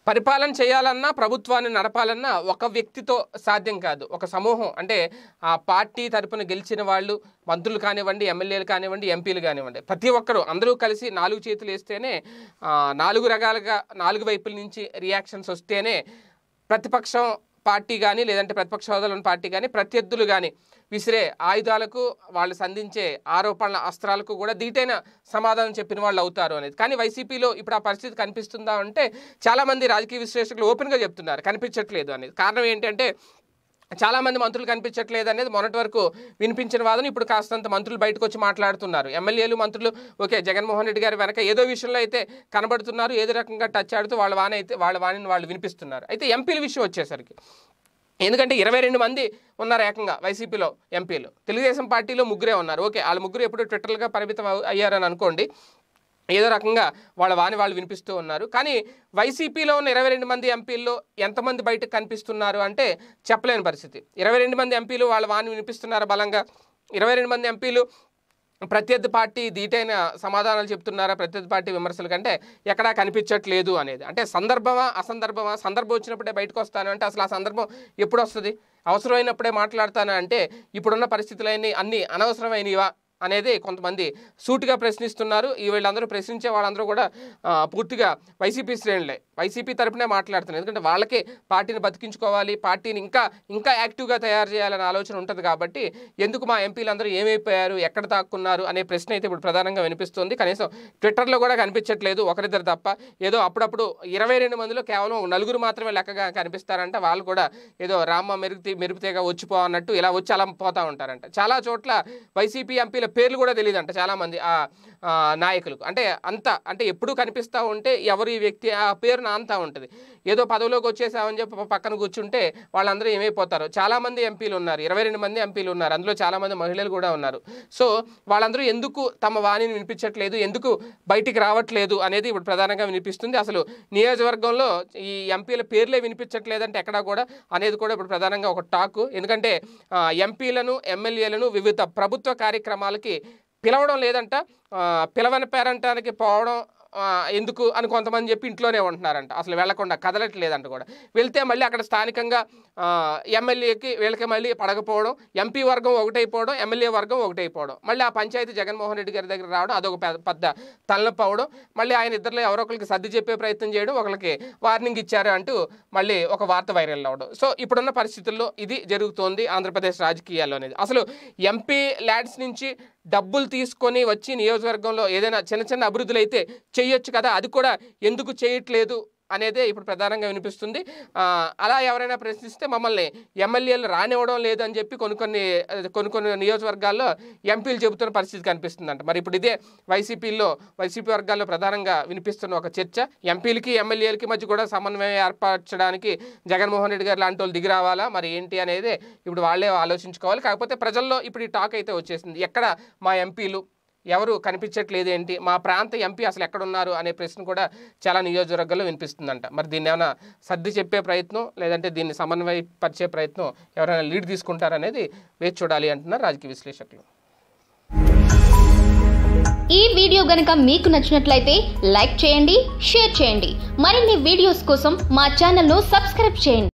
పరిపాలన చేయాలన్నా ప్రభుత్వాన్ని నడపాలన్నా ఒక వ్యక్తితో సాధ్యం కాదు ఒక సమూహం అంటే ఆ పార్టీ తరపున గెలిచిన వాళ్ళు మంత్రులు కానివ్వండి ఎమ్మెల్యేలు కానివ్వండి ఎంపీలు కానివ్వండి ప్రతి ఒక్కరు అందరూ కలిసి నాలుగు చేతులు వేస్తేనే ఆ, నాలుగు రకాలుగా నాలుగు వైపుల నుంచి రియాక్షన్స్ వస్తేనే ప్రతిపక్షం పార్టీ కానీ లేదంటే ప్రతిపక్ష హోదాలో ఉన్న పార్టీ కానీ ప్రత్యర్థులు కానీ విసిరే ఆయుధాలకు వాళ్ళు సంధించే ఆరోపణల అస్త్రాలకు కూడా దీటైన సమాధానం చెప్పిన వాళ్ళు అవుతారు అనేది కానీ వైసీపీలో ఇప్పుడు ఆ పరిస్థితి కనిపిస్తుందా అంటే చాలామంది రాజకీయ విశ్లేషకులు ఓపెన్గా చెప్తున్నారు కనిపించట్లేదు అనేది కారణం ఏంటంటే చాలా మంది మంత్రులు కనిపించట్లేదు అనేది మొన్నటి వరకు వినిపించిన వాదన ఇప్పుడు కాస్తంత మంత్రులు బయటకు వచ్చి మాట్లాడుతున్నారు ఎమ్మెల్యేలు మంత్రులు ఓకే జగన్మోహన్ రెడ్డి గారి వెనక ఏదో విషయంలో అయితే కనబడుతున్నారు ఏదో రకంగా టచ్ ఆడుతూ వాళ్ళ వాణి అయితే వాళ్ళ వాణిని వాళ్ళు వినిపిస్తున్నారు అయితే ఎంపీల విషయం వచ్చేసరికి ఎందుకంటే ఇరవై రెండు మంది ఉన్నారు ఏకంగా వైసీపీలో ఎంపీలు తెలుగుదేశం పార్టీలో ముగ్గురే ఉన్నారు ఓకే వాళ్ళ ముగ్గురు ఎప్పుడు ట్విట్టర్లుగా పరిమితం అవ్- అయ్యారని అనుకోండి ఏదో రకంగా వాళ్ళ వాణి వాళ్ళు వినిపిస్తూ ఉన్నారు కానీ వైసీపీలో ఉన్న ఇరవై రెండు మంది ఎంపీల్లో ఎంతమంది బయటకు కనిపిస్తున్నారు అంటే చెప్పలేని పరిస్థితి ఇరవై రెండు మంది ఎంపీలు వాళ్ళ వాణి వినిపిస్తున్నారు బలంగా ఇరవై రెండు మంది ఎంపీలు ప్రత్యర్థి పార్టీ దీటైన సమాధానాలు చెప్తున్నారా ప్రత్యర్థి పార్టీ విమర్శల కంటే ఎక్కడా కనిపించట్లేదు అనేది అంటే సందర్భమా అసందర్భమా సందర్భం వచ్చినప్పుడే బయటకు వస్తాను అంటే అసలు ఆ సందర్భం ఎప్పుడు వస్తుంది అవసరమైనప్పుడే మాట్లాడతాను అంటే ఇప్పుడున్న పరిస్థితులన్నీ అన్నీ అనవసరమైనవా అనేది కొంతమంది సూటిగా ప్రశ్నిస్తున్నారు ఈ వీళ్ళందరూ ప్రశ్నించే వాళ్ళందరూ కూడా ఆ, పూర్తిగా వైసీపీ శ్రేణులే వైసీపీ తరపునే మాట్లాడుతున్నారు ఎందుకంటే వాళ్ళకే పార్టీని బతికించుకోవాలి పార్టీని ఇంకా ఇంకా యాక్టివ్గా తయారు చేయాలనే ఆలోచన ఉంటుంది కాబట్టి ఎందుకు మా ఎంపీలందరూ ఏమైపోయారు ఎక్కడ దాక్కున్నారు అనే ప్రశ్న అయితే ఇప్పుడు ప్రధానంగా వినిపిస్తుంది కనీసం ట్విట్టర్లో కూడా కనిపించట్లేదు ఒకరిద్దరు తప్ప ఏదో అప్పుడప్పుడు ఇరవై రెండు మందిలో కేవలం నలుగురు మాత్రమే లెక్కగా కనిపిస్తారంట వాళ్ళు కూడా ఏదో రామ మెరుగు మెరుపుతేగా వచ్చిపో అన్నట్టు ఇలా వచ్చి అలా పోతా ఉంటారంట చాలా చోట్ల వైసీపీ ఎంపీల పేర్లు కూడా తెలియదంట చాలామంది ఆ ఆ, నాయకులకు అంటే అంత అంటే ఎప్పుడు కనిపిస్తూ ఉంటే ఎవరు ఈ వ్యక్తి ఆ పేరు నాంతా ఉంటుంది ఏదో పదవిలోకి వచ్చేసామని చెప్పి పక్కన కూర్చుంటే వాళ్ళందరూ ఏమైపోతారు చాలామంది ఎంపీలు ఉన్నారు ఇరవై రెండు మంది ఎంపీలు ఉన్నారు అందులో చాలామంది మహిళలు కూడా ఉన్నారు సో వాళ్ళందరూ ఎందుకు తమ వాణిని వినిపించట్లేదు ఎందుకు బయటికి రావట్లేదు అనేది ఇప్పుడు ప్రధానంగా వినిపిస్తుంది అసలు నియోజకవర్గంలో ఈ ఎంపీల పేర్లే వినిపించట్లేదంటే ఎక్కడా కూడా అనేది కూడా ఇప్పుడు ప్రధానంగా ఒక టాక్ ఎందుకంటే ఆ, ఎంపీలను ఎమ్మెల్యేలను వివిధ ప్రభుత్వ కార్యక్రమాలకి పిలవడం లేదంట ఆ, పిలవని పేరంటానికి పోవడం ఆ, ఎందుకు అని కొంతమంది చెప్పి ఇంట్లోనే ఉంటున్నారంట అసలు వెళ్లకుండా కదలట్లేదంట కూడా వెళ్తే మళ్ళీ అక్కడ స్థానికంగా ఆ, ఎమ్మెల్యేకి వీళ్ళకి మళ్ళీ పడకపోవడం ఎంపీ వర్గం ఒకటైపోవడం ఎమ్మెల్యే వర్గం ఒకటైపోవడం మళ్ళీ ఆ పంచాయతీ జగన్మోహన్ రెడ్డి గారి దగ్గర రావడం అదొక పెద్ద పెద్ద తలనొప్పి అవడం మళ్ళీ ఆయన ఇద్దరిలో ఎవరో ఒకరికి సర్ది చెప్పే ప్రయత్నం చేయడం ఒకరికి వార్నింగ్ ఇచ్చారు అంటూ మళ్ళీ ఒక వార్త వైరల్ అవ్వడం సో ఇప్పుడున్న పరిస్థితుల్లో ఇది జరుగుతోంది ఆంధ్రప్రదేశ్ రాజకీయాల్లో అనేది అసలు ఎంపీ ల్యాడ్స్ నుంచి డబ్బులు తీసుకొని వచ్చి నియోజకవర్గంలో ఏదైనా చిన్న చిన్న అభివృద్ధులు అయితే చేయొచ్చు కదా అది కూడా ఎందుకు చేయట్లేదు అనేదే ఇప్పుడు ప్రధానంగా వినిపిస్తుంది ఆ, అలా ఎవరైనా ప్రశ్నిస్తే మమ్మల్ని ఎమ్మెల్యేలు రానివ్వడం లేదని చెప్పి కొన్ని కొన్ని కొన్ని కొన్ని నియోజకవర్గాల్లో ఎంపీలు చెబుతున్న పరిస్థితి కనిపిస్తుందంట మరి ఇప్పుడు ఇదే వైసీపీలో వైసీపీ వర్గాల్లో ప్రధానంగా వినిపిస్తున్న ఒక చర్చ ఎంపీలకి ఎమ్మెల్యేలకి మధ్య కూడా సమన్వయం ఏర్పరచడానికి జగన్మోహన్ రెడ్డి గారు లాంటి వాళ్ళు దిగి రావాలా మరి ఏంటి అనేది ఇప్పుడు వాళ్ళే ఆలోచించుకోవాలి కాకపోతే ప్రజల్లో ఇప్పుడు ఈ టాక్ అయితే వచ్చేసింది ఎక్కడ మా ఎంపీలు ఎవరు కనిపించట్లేదు ఏంటి మా ప్రాంత ఎంపీ అసలు ఎక్కడున్నారు అనే ప్రశ్న కూడా చాలా నియోజకవర్గాల్లో వినిపిస్తుందంట మరి దీన్ని ఏమైనా సర్ది చెప్పే ప్రయత్నం లేదంటే దీన్ని సమన్వయపరిచే ప్రయత్నం ఎవరైనా లీడ్ తీసుకుంటారనేది వేచి చూడాలి అంటున్నారు రాజకీయ విశ్లేషకులు ఈ వీడియో గనక మీకు నచ్చినట్లయితే లైక్ చేయండి షేర్ చేయండి మరిన్ని వీడియోస్ కోసం మా ఛానల్ను సబ్స్క్రైబ్ చేయండి